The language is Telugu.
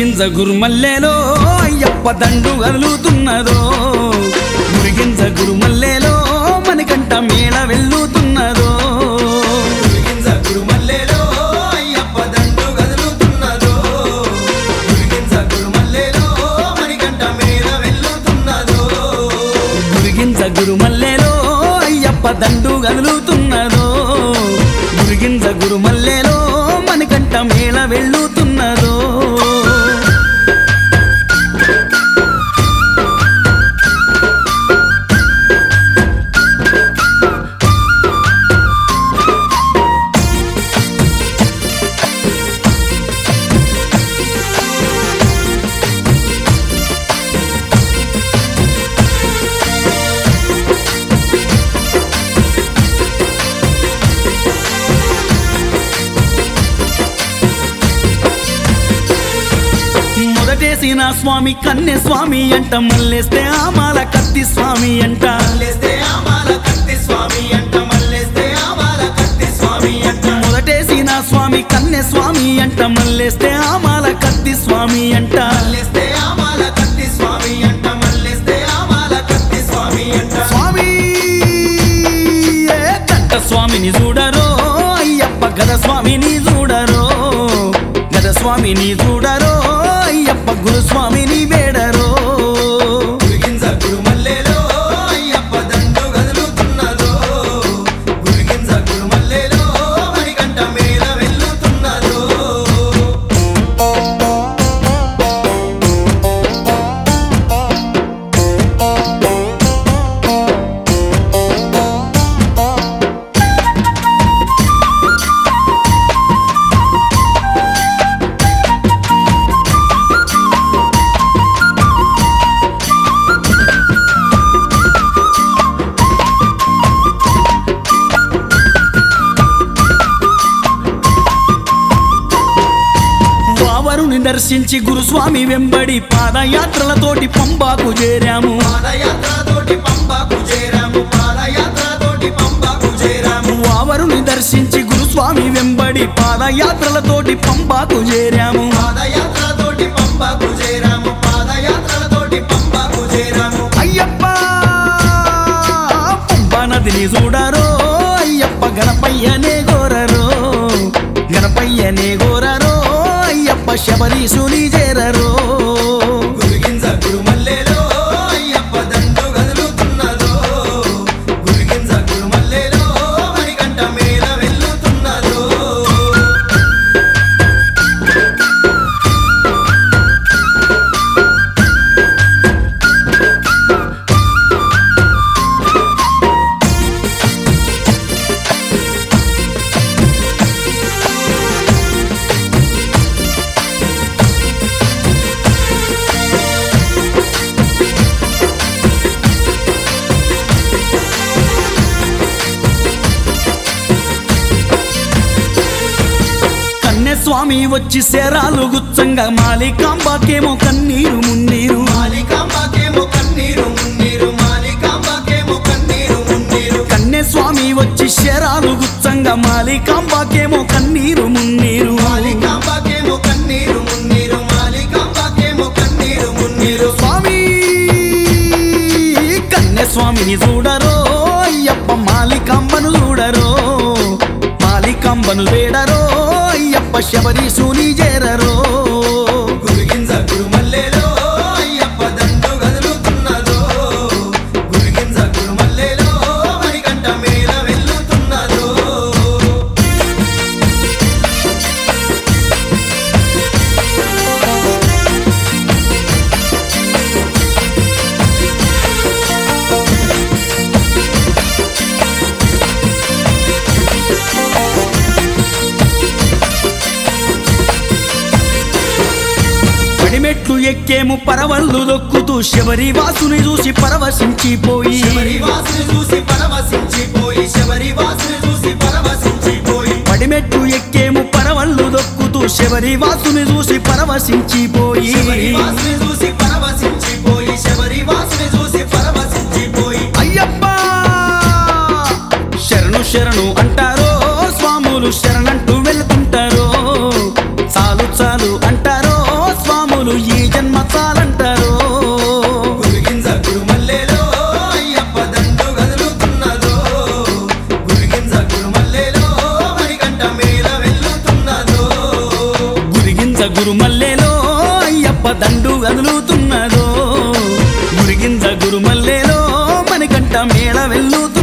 గురిగింజ గురుమల్లేలో అయ్యప్ప దండు కదులుతున్నదో గురిగింజ గురుమల్లేలో మనకంట మేళ వెళ్ళుతున్నదో గురిగింజ గురుమల్లేలో అయ్యప్ప దండు కదులుతున్నదో గురిగింజ గురుమల్లేలో మణికంఠ మేళ వెళ్ళుతున్నదో గురిగింజ గురుమల్లేలో అయ్యప్ప దండు కదులుతున్నదో గురిగింజ గురుమల్లేలో మనకంట మేళ వెళ్ళుతున్నదో మొదటేసిన స్వామి కన్నె స్వామి అంట మల్లేస్తే ఆమాల కత్తి స్వామి అంట మల్లేస్తే ఆమాల కత్తి స్వామి అంట మల్లేస్తే ఆమాల కత్తి స్వామి అంట మొదటేసిన స్వామి కన్నె స్వామి అంట మల్లేస్తే ఆమాల కత్తి స్వామి అంట మల్లేస్తే ఆమాల కత్తి స్వామి అంట మల్లేస్తే ఆమాల కత్తి స్వామి అంట స్వామి ఏ కంట స్వామిని చూడరో అయ్యప్ప గద స్వామిని చూడరో గద స్వామిని చూడరో అయ్యప్ప గురుస్వామిని వేడరో గురిగింజ గురుమల్లేలో అయ్యప్ప దండు కదులుతున్నదో గురిగింజ గురుమల్లేలో మణికంఠ మేళ వెళ్ళుతున్నదో వావరుని దర్శించి గురుస్వామి వెంబడి పాదయాత్రలతోటి పంబాకు చేరాము పాదయాత్రతోటి పంబాకు చేరాము పాదయాత్రతోటి పంబాకు చేరాము వావరుని దర్శించి గురుస్వామి వెంబడి పాదయాత్రలతోటి పంబాకు చేరాము పాదయాత్రతోటి పంబాకు చేరాము పాదయాత్రతోటి పంబాకు చేరాము అయ్యప్ప పంబా నదిని చూడరో అయ్యప్ప గణపయ్యనే గోరరో గణపయ్యనే గోరరో అయ్యప్ప శబరీశుని చేరరో గురిగింజ గురుమల్లేలో అయ్యప్ప దండు కదులుతున్నదో గురిగింజ గురుమల్లేలో మణికంఠ మేళ వెళ్ళుతున్నదో కన్యస్వామి వచ్చి శరాలు గుచ్చంగా మాలికాంబాకేమో కన్నీరు మున్నీరు మాలికాంబకేమో కన్నీరు మున్నీరు మాలికాంబకేమో కన్నీరు మున్నీరు కన్యస్వామి వచ్చి శరాలు గుచ్చంగా మాలికాంబాకేమో కన్నీరు మున్నీరు మాలికాంబకేమో కన్నీరు మున్నీరు మాలికాంబకేమో కన్నీరు మున్నీరు స్వామి కన్యస్వామిని చూడరో అయ్యప్ప మాలికాంబను చూడరో మాలికాంబను వేడరో అయ్యప్ప శబరీశుని చేరరో గురిగింజ గురుమల్లేలో అయ్యప్ప దండు కదులుతున్నదో గురిగింజ గురుమల్లేలో మణికంఠ మేళ వెళ్ళుతున్నదో పడిమెట్లు ఎక్కేము పరవళ్ళు దొక్కుతూ శబరి వాసుని చూసి పరవశించిపోయి శబరి వాసుని చూసి పరవశించిపోయి శబరి వాసుని చూసి పరవశించిపోయి పడిమెట్లు ఎక్కేము పరవళ్ళు దొక్కుతూ శబరి వాసుని చూసి పరవశించిపోయి శబరి వాసుని చూసి పరవశించిపోయి శబరి వాసుని చూసి పరవశించిపోయి అయ్యప్ప శరణు శరణు అంటారో స్వాములు శరణంటూ వెళ్తుంటారో చాలు చాలు అంటారో స్వాములు దండు కదులుతున్నదో గురిగింద గురుమల్లేలో మనకంట మేళ వెల్లుతున్నదో